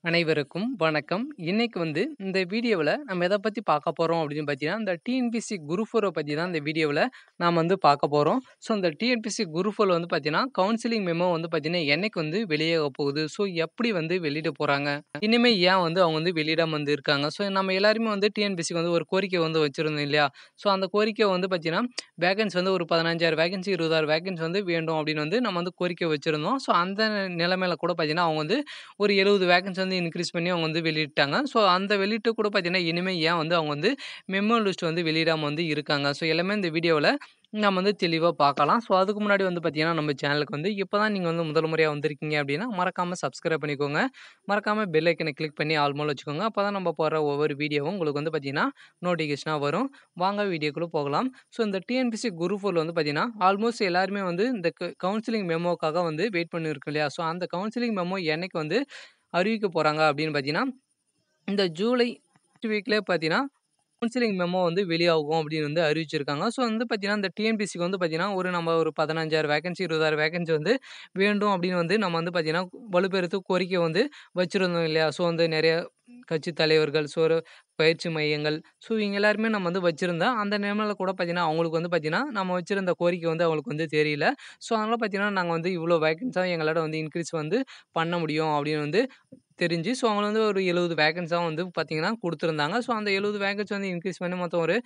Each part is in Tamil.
அனைவருக்கும் வணக்கம். இன்னைக்கு வந்து இந்த வீடியோவுல நம்ம எத பத்தி பார்க்க போறோம் அப்படின்னு பார்த்தீங்கன்னா, இந்த டிஎன்பிஎஸ்சி குரூப் 4 பத்தி தான் இந்த வீடியோவுல நாம வந்து பார்க்க போறோம். ஸோ இந்த டிஎன்பிஎஸ்சி குரூப் 4 வந்து பார்த்தீங்கன்னா, கவுன்சிலிங் மெமோ வந்து பார்த்தீங்கன்னா, என்னைக்கு வந்து வெளியாக போகுது? ஸோ எப்படி வந்து வெளியிட போறாங்க? இனிமே ஏன் வந்து அவங்க வந்து வெளியிடாம வந்து இருக்காங்க? ஸோ நம்ம எல்லாருமே வந்து டிஎன்பிஎஸ்சிக்கு வந்து ஒரு கோரிக்கை வந்து வச்சிருந்தோம் இல்லையா? ஸோ அந்த கோரிக்கை வந்து பார்த்தீங்கன்னா, வேகன்ஸி வந்து ஒரு 15,000 வேகன்ஸி 20,000 வேகன்ஸி வந்து வேண்டும் அப்படின்னு வந்து நம்ம வந்து கோரிக்கை வச்சிருந்தோம். ஸோ அந்த நிலைமையில கூட பார்த்தீங்கன்னா, அவங்க வந்து ஒரு 70 வேகன்ஸி வந்து இன்கிரீஸ் பண்ணி அவங்க வந்து வெளியிட்டாங்க. ஸோ அந்த வெளியிட்டு கூட பார்த்தீங்கன்னா, இனிமே ஏன் வந்து அவங்க வந்து மெமோ லிஸ்ட் வந்து வெளியிடாம வந்து இருக்காங்க? ஸோ எல்லாமே இந்த வீடியோவுல நம்ம வந்து தெளிவா பார்க்கலாம். ஸோ அதுக்கு முன்னாடி வந்து பார்த்தீங்கன்னா, நம்ம சேனலுக்கு வந்து இப்ப தான் நீங்க வந்து முதல் முறையா வந்திருக்கீங்க அப்படின்னா, மறக்காம சப்ஸ்கிரைப் பண்ணிக்கோங்க. மறக்காம பெல் ஐக்கன கிளிக் பண்ணி ஆல் மோட்ல வச்சுக்கோங்க. அப்பதான் நம்ம போடுற ஒவ்வொரு வீடியோவும் உங்களுக்கு வந்து பார்த்தீங்கன்னா, நோட்டிஃபிகேஷனா வரும். வாங்க வீடியோக்குள்ள போகலாம். ஸோ இந்த டிஎன்பிஎஸ்சி குரூப் 4ல வந்து பார்த்தீங்கன்னா, ஆல்மோஸ்ட் எல்லாருமே வந்து இந்த க கவுன்சிலிங் மெமோக்காக வந்து வெயிட் பண்ணியிருக்கோம் இல்லையா? ஸோ அந்த கவுன்சிலிங் மெமோ என்னைக்கு வந்து அறிவிக்க போறாங்க அப்படின்னு பார்த்தீங்கன்னா, இந்த ஜூலை ஃபர்ஸ்ட் வீக்லயே பார்த்தீங்கன்னா, கவுன்சிலிங் மெமோ வந்து வெளியாகும் அப்படின்னு வந்து அறிவிச்சிருக்காங்க. ஸோ வந்து பார்த்தீங்கன்னா, இந்த டிஎன்பிஎஸ்சிக்கு வந்து பார்த்தீங்கன்னா, ஒரு நம்ம ஒரு 15,000 வேகன்ஸி 20,000 வேகன்ஸி வந்து வேண்டும் அப்படின்னு வந்து நம்ம வந்து பார்த்தீங்கன்னா, வலுப்பெருத்து கோரிக்கை வந்து வச்சிருந்தோம் இல்லையா? ஸோ வந்து நெறைய கட்சி தலைவர்கள், ஸோ ஒரு பயிற்சி மையங்கள், ஸோ இவங்க எல்லாருமே நம்ம வந்து வச்சிருந்தோம். அந்த நிலைமையில கூட பார்த்தீங்கன்னா, அவங்களுக்கு வந்து பார்த்தீங்கன்னா, நம்ம வச்சிருந்த கோரிக்கை வந்து அவங்களுக்கு வந்து தெரியல. ஸோ அதனால பார்த்தீங்கன்னா, நாங்க வந்து இவ்வளோ வேகன்ஸா எங்களால வந்து இன்கிரீஸ் வந்து பண்ண முடியும் அப்படின்னு வந்து தெரிஞ்சு, ஸோ அவங்க வந்து ஒரு 70 வேகன்ஸா வந்து பார்த்தீங்கன்னா குடுத்துருந்தாங்க. ஸோ அந்த 70 வேகன்ஸி வந்து இன்கிரீஸ் பண்ணி மொத்தம் ஒரு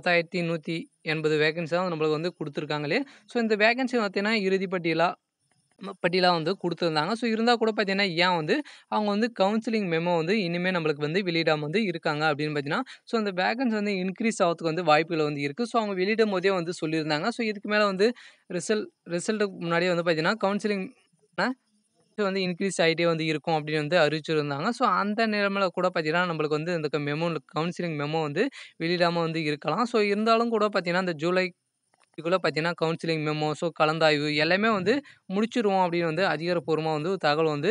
10,180 வேகன்ஸி தான் நம்மளுக்கு வந்து குடுத்துருக்காங்களே. ஸோ இந்த வேகன்ஸி பார்த்தீங்கன்னா, இறுதி பட்டியலா பட்டியலா வந்து குடுத்துருந்தாங்க. ஸோ இருந்தா கூட பார்த்தீங்கன்னா, ஏன் வந்து அவங்க வந்து கவுன்சிலிங் மெமோ வந்து இனிமே நம்மளுக்கு வந்து வெளியிடாம வந்து இருக்காங்க அப்படின்னு பார்த்தீங்கன்னா, ஸோ அந்த வேகன்ஸி வந்து இன்கிரீஸ் ஆவறதுக்கு வந்து வாய்ப்புகள் வந்து இருக்கு. ஸோ அவங்க வெளியிடும்போதே வந்து சொல்லியிருந்தாங்க. ஸோ இதுக்கு மேல வந்து ரிசல்ட் ரிசல்ட்டுக்கு முன்னாடியே வந்து பார்த்தீங்கன்னா, கவுன்சிலிங் ன வந்து இன்கிரீஸ் ஆயிட்டே வந்து இருக்கும் அப்படின்னு வந்து அறிவிச்சிருந்தாங்க. ஸோ அந்த நிலைமையில கூட பார்த்தீங்கன்னா, நம்மளுக்கு வந்து இந்த மெமோ கவுன்சிலிங் மெமோ வந்து வெளியிடாம வந்து இருக்கலாம். ஸோ இருந்தாலும் கூட பார்த்தீங்கன்னா, இந்த ஜூலை க்குள்ள பார்த்தீங்கன்னா, கவுன்சிலிங் மெமோ, ஸோ கலந்தாய்வு எல்லாமே வந்து முடிச்சிருவோம் அப்படின்னு வந்து அதிகாரப்பூர்வமா வந்து தகவல் வந்து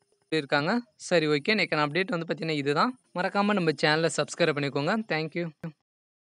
சொல்லியிருக்காங்க. சரி ஓகே. இன்னைக்கான அப்டேட் வந்து பார்த்தீங்கன்னா இதுதான். மறக்காம நம்ம சேனல சப்ஸ்கிரைப் பண்ணிக்கோங்க. Thank you.